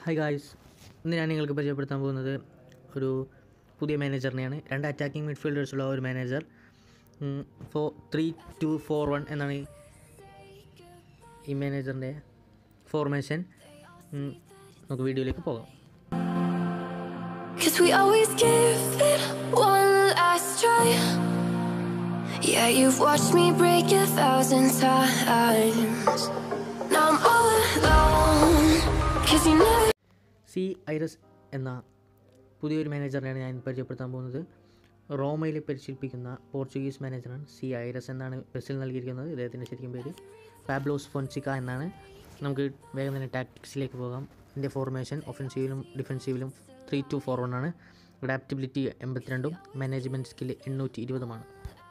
Hi guys ഇന്ന് ഞാൻ നിങ്ങൾക്ക് പരിചയപ്പെടുത്താൻ പോകുന്നത് ഒരു പുതിയ മാനേജറിനെയാണ് രണ്ട് അറ്റാക്കിംഗ് മിഡ്ഫീൽഡേഴ്സ് ഉള്ള ഒരു manager four three two four one എന്നാണ് ഈ- ഈ മാനേജറിൻ്റെ ഫോർമേഷൻ നമുക്ക് വീഡിയോയിലേക്ക് പോകാം Cause we always give it one last try. Yeah, you've watched me break a thousand times. Now I'm all alone. Cause you never. സി ഐറസ് എന്ന പുതിയൊരു മാനേജറിനെയാണ് ഞാൻ പരിചയപ്പെടുത്താൻ പോകുന്നത് റോമയിൽ പരിശീലിപ്പിക്കുന്ന പോർച്ചുഗീസ് മാനേജറാണ് സി ഐറസ് എന്നാണ് ബസ്സിൽ നൽകിയിരിക്കുന്നത് ഇദ്ദേഹത്തിൻ്റെ ശരിക്കും പേര് പാബ്ലോസ് ഫൊൻസിക്ക എന്നാണ് നമുക്ക് വേഗം തന്നെ ടാക്ടിക്സിലേക്ക് പോകാം ഇതിൻ്റെ ഫോർമേഷൻ ഒഫൻസീവിലും ഡിഫെൻസീവിലും ത്രീ ടു ഫോർ വൺ ആണ് അഡാപ്റ്റബിലിറ്റി എൺപത്തിരണ്ടും മാനേജ്മെൻറ്റ് സ്കില്ല് എണ്ണൂറ്റി ഇരുപതുമാണ്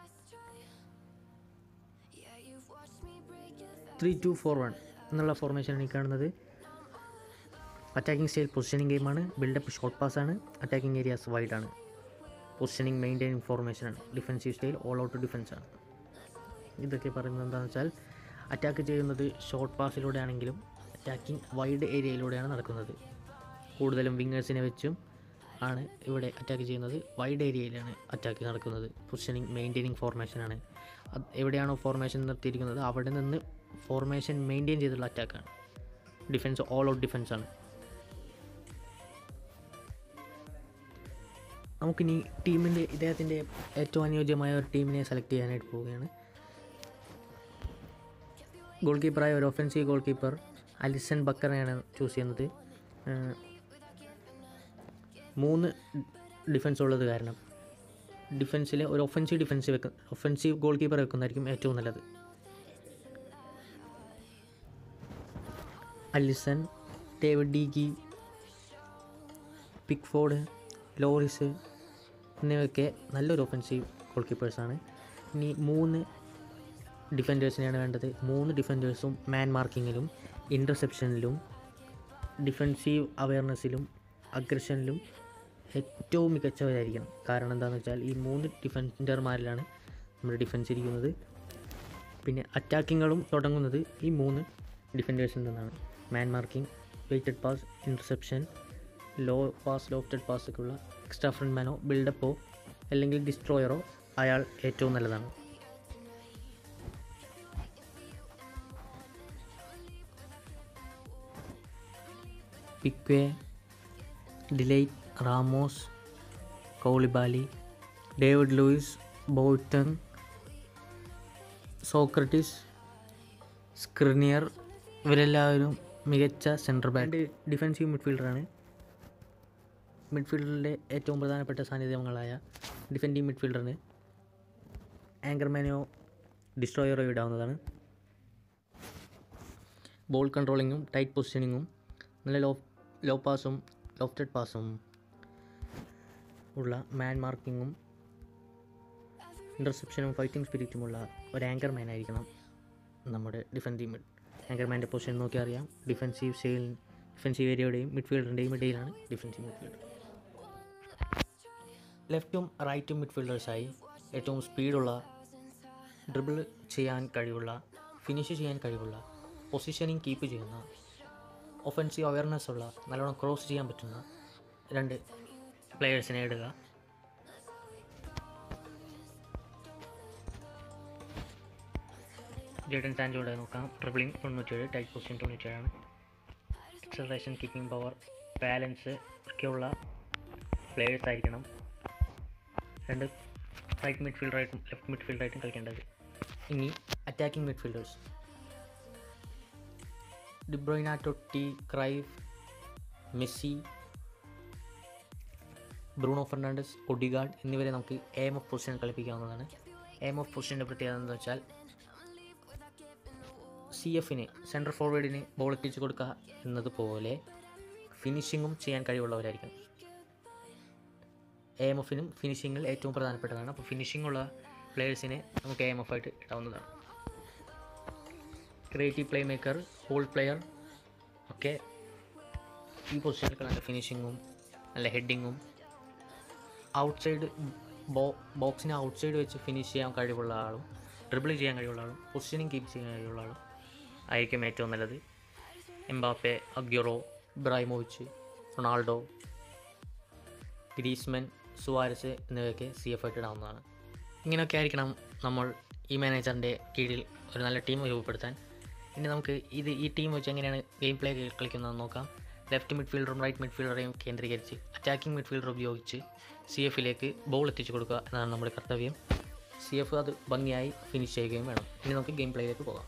Yeah, you've watched me break a three two four one എന്നുള്ള ഫോർമേഷനാണ് ഈ കാണുന്നത് അറ്റാക്കിംഗ് സ്റ്റൈൽ പൊസിഷനിങ് ഗെയിമാണ് ബിൽഡപ്പ് ഷോർട്ട് പാസ് ആണ് അറ്റാക്കിംഗ് ഏരിയാസ് വൈഡ് ആണ് പൊസിഷനിങ് മെയിൻറ്റെയിനിങ് ഫോർമേഷനാണ് defensive style all out defence ആണ് ഇതൊക്കെ പറയുന്നത് എന്താണെന്ന് വെച്ചാൽ അറ്റാക്ക് ചെയ്യുന്നത് ഷോർട്ട് പാസിലൂടെ ആണെങ്കിലും അറ്റാക്കിംഗ് വൈഡ് ഏരിയയിലൂടെയാണ് നടക്കുന്നത് കൂടുതലും വിങ്ങേഴ്സിനെ വെച്ചും ആണ് ഇവിടെ അറ്റാക്ക് ചെയ്യുന്നത് വൈഡ് ഏരിയയിലാണ് അറ്റാക്ക് നടക്കുന്നത് പൊസിഷനിങ് മെയിൻറ്റെയിനിങ് ഫോർമേഷനാണ് അത് എവിടെയാണോ ഫോർമേഷൻ നിർത്തിയിരിക്കുന്നത് അവിടെ നിന്ന് ഫോർമേഷൻ മെയിൻറ്റെയിൻ ചെയ്തുള്ള അറ്റാക്കാണ് ഡിഫൻസ് ഓൾ ഔട്ട് ഡിഫൻസ് ആണ് നമുക്കിനി ടീമിൻ്റെ ഇദ്ദേഹത്തിൻ്റെ ഏറ്റവും അനുയോജ്യമായ ഒരു ടീമിനെ സെലക്ട് ചെയ്യാനായിട്ട് പോവുകയാണ് ഗോൾ കീപ്പറായ ഒരു ഒഫൻസീവ് ഗോൾ കീപ്പർ അലിസൺ ബക്കറിനെയാണ് ചൂസ് ചെയ്യുന്നത് ഏഹ് മൂന്ന് ഡിഫൻസ് ഉള്ളത് കാരണം ഡിഫൻസിൽ ഒരു ഒഫൻസീവ് ഡിഫൻസ് വെക്ക ഒഫൻസീവ് ഗോൾ കീപ്പർ വെക്കുന്നതായിരിക്കും ഏറ്റവും നല്ലത് Alisson David De Gea Pickford Lloris എന്നിവയൊക്കെ നല്ലൊരു ഒഫൻസീവ് ഗോൾ കീപ്പേഴ്സാണ് ഇനി മൂന്ന് ഡിഫൻഡേഴ്സിനെയാണ് വേണ്ടത് മൂന്ന് ഡിഫൻഡേഴ്സും മാൻ മാർക്കിങ്ങിലും ഇൻ്റർസെപ്ഷനിലും ഡിഫൻസീവ് അവയർനെസ്സിലും അഗ്രഷനിലും ഏറ്റവും മികച്ചവരായിരിക്കണം കാരണം എന്താണെന്ന് വെച്ചാൽ ഈ മൂന്ന് ഡിഫൻഡർമാരിലാണ് നമ്മുടെ ഡിഫൻസ് ഇരിക്കുന്നത് പിന്നെ അറ്റാക്കിങ്ങുകളും തുടങ്ങുന്നത് ഈ മൂന്ന് ഡിഫൻഡേഴ്സിൽ നിന്നാണ് man marking weighted pass interception low pass lofted പാസൊക്കെയുള്ള എക്സ്ട്രാ ഫ്രണ്ട് മാനോ ബിൽഡപ്പോ അല്ലെങ്കിൽ ഡിസ്ട്രോയറോ അയാൾ ഏറ്റവും നല്ലതാണ് Pique de Ligt Ramos Koulibaly David Luiz Bolton Socrates Skriniar ഇവരെല്ലാവരും മികച്ച സെൻറ്റർ ബാക്ക് ഡിഫൻസീവ് മിഡ്ഫീൽഡറാണ് മിഡ്ഫീൽഡറിലെ ഏറ്റവും പ്രധാനപ്പെട്ട സാന്നിധ്യങ്ങളായ ഡിഫൻഡീവ് മിഡ്ഫീൽഡറിന് ആങ്കർമാനോ ഡിസ്ട്രോയറോ ഇടാവുന്നതാണ് ബോൾ കൺട്രോളിങ്ങും ടൈറ്റ് പൊസിഷനിങ്ങും നല്ല ലോ ലോ പാസും ലോഫ്റ്റഡ് പാസും ഉള്ള മാൻ മാർക്കിങ്ങും ഇൻ്റർസെപ്ഷനും ഫൈറ്റിംഗ് സ്പിരിറ്റുമുള്ള ഒരു ആങ്കർ മാൻ ആയിരിക്കണം നമ്മുടെ ഡിഫൻസീവ് മിഡ് ആങ്കർ മാൻ്റെ പൊസിഷൻ നോക്കി അറിയാം ഡിഫൻസീവ് സ്റ്റൈൽ ഡിഫൻസീവ് ഏരിയയുടെയും മിഡ്ഫീൽഡറിൻ്റെയും ഇടയിലാണ് ഡിഫൻസീവ് മിഡ്ഫീൽഡർ ലെഫ്റ്റും റൈറ്റും മിഡ്ഫീൽഡേഴ്സായി ഏറ്റവും സ്പീഡുള്ള ഡ്രിബിൾ ചെയ്യാൻ കഴിവുള്ള ഫിനിഷ് ചെയ്യാൻ കഴിവുള്ള പൊസിഷനിങ് കീപ്പ് ചെയ്യുന്ന ഒഫൻസീവ് അവയർനെസ് ഉള്ള നല്ലോണം ക്രോസ് ചെയ്യാൻ പറ്റുന്ന രണ്ട് പ്ലെയേഴ്സിനെ ഇടുക ജേഡൻ സാൻജോയുടെ നോക്കാം ട്രിബിളിംഗ് തൊണ്ണൂറ്റേഴ് ടൈറ്റ് പൊസിഷൻ തൊണ്ണൂറ്റേഴാണ് എക്സസൈഷൻ കിക്കിംഗ് പവർ ബാലൻസ് ഒക്കെയുള്ള പ്ലെയേഴ്സ് ആയിരിക്കണം രണ്ട് റൈറ്റ് മിഡ്ഫീൽഡറായിട്ടും ലെഫ്റ്റ് മിഡ്ഫീൽഡറായിട്ടും കളിക്കേണ്ടത് ഇനി attacking midfielders De Bruyne Totti Cruyff Messi Bruno Fernandes Odegaard എന്നിവരെ നമുക്ക് എം ഓഫ് പൊസിഷൻ കളിപ്പിക്കാവുന്നതാണ് എം ഓഫ് പൊസിഷൻ്റെ പ്രത്യേകത എന്ന് വെച്ചാൽ സി എഫിന് സെൻട്രൽ ഫോർവേഡിന് ബോൾ എത്തിച്ചു കൊടുക്കുക എന്നതുപോലെ ഫിനിഷിങ്ങും ചെയ്യാൻ കഴിവുള്ളവരായിരിക്കണം എം എഫിനും ഫിനിഷിങ്ങിൽ ഏറ്റവും പ്രധാനപ്പെട്ടതാണ് അപ്പോൾ ഫിനിഷിംഗ് ഉള്ള പ്ലെയേഴ്സിനെ നമുക്ക് എം എഫ് ആയിട്ട് ഇടാവുന്നതാണ് creative playmaker hole player ഒക്കെ ഈ പൊസിഷനിൽ നല്ല ഫിനിഷിങ്ങും നല്ല ഹെഡിങ്ങും ഔട്ട്സൈഡ് ബോ ബോക്സിന് ഔട്ട്സൈഡ് വെച്ച് ഫിനിഷ് ചെയ്യാൻ കഴിവുള്ള ആളും ഡ്രിബിൾ ചെയ്യാൻ കഴിവുള്ള ആളും പൊസിഷനിങ് കീപ്പ് ചെയ്യാൻ കഴിവുള്ള ആളും ആയിരിക്കും ഏറ്റവും നല്ലത് Mbappe Aguero Ibrahimovic Ronaldo Griezmann Suarez എന്നിവയൊക്കെ സി എഫ് ആയിട്ട് ഇടാവുന്നതാണ് ഇങ്ങനെയൊക്കെ ആയിരിക്കണം നമ്മൾ ഈ മാനേജറിൻ്റെ കീഴിൽ ഒരു നല്ല ടീം രൂപപ്പെടുത്താൻ ഇനി നമുക്ക് ഇത് ഈ ടീം വെച്ച് എങ്ങനെയാണ് ഗെയിം പ്ലേ കളിക്കുന്നതെന്ന് നോക്കാം ലെഫ്റ്റ് മിഡ്ഫീൽഡറും റൈറ്റ് മിഡ്ഫീൽഡറെയും കേന്ദ്രീകരിച്ച് അറ്റാക്കിംഗ് മിഡ്ഫീൽഡർ ഉപയോഗിച്ച് സി എഫിലേക്ക് ബോൾ എത്തിച്ചു കൊടുക്കുക എന്നതാണ് നമ്മുടെ കർത്തവ്യം സി എഫ് അത് ഭംഗിയായി ഫിനിഷ് ചെയ്യുകയും വേണം ഇനി നമുക്ക് ഗെയിം പ്ലേയിലേക്ക് പോകാം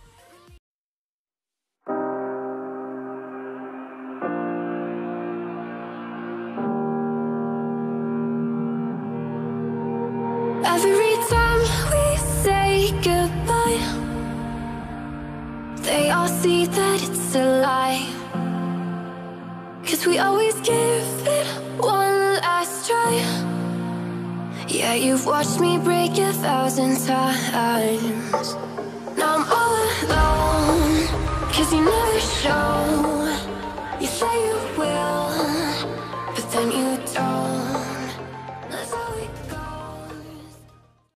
Every time we say goodbye, they all see that it's a lie. Cause we always give it one last try. Yeah, you've watched me break a thousand times. Now I'm all alone. Cause you never show. You say you will, but then you don't. That's how it goes.